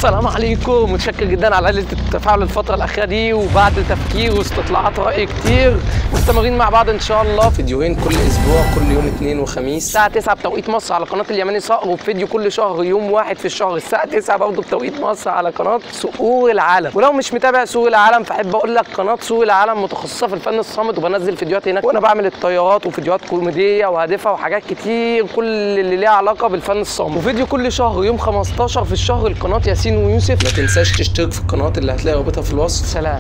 السلام عليكم متشكر جدا على قلة التفاعل الفترة الأخيرة دي وبعد تفكير واستطلاعات رأي كتير مستمرين مع بعض إن شاء الله فيديوهين كل أسبوع كل يوم اثنين وخميس الساعة 9 بتوقيت مصر على قناة اليماني صقر وفيديو كل شهر يوم واحد في الشهر الساعة 9 برضه بتوقيت مصر على قناة صقور العالم ولو مش متابع سوق العالم فأحب أقول لك قناة سوق العالم متخصصة في الفن الصامت وبنزل فيديوهات هناك وأنا بعمل الطيارات وفيديوهات كوميدية وهادفة وحاجات كتير كل اللي ليها علاقة بالفن الصامت وفيديو كل شهر يوم 15 في الشهر القناة ياسين ويوسف ما تنساش تشترك في القنوات اللي هتلاقي رابطها في الوصف سلام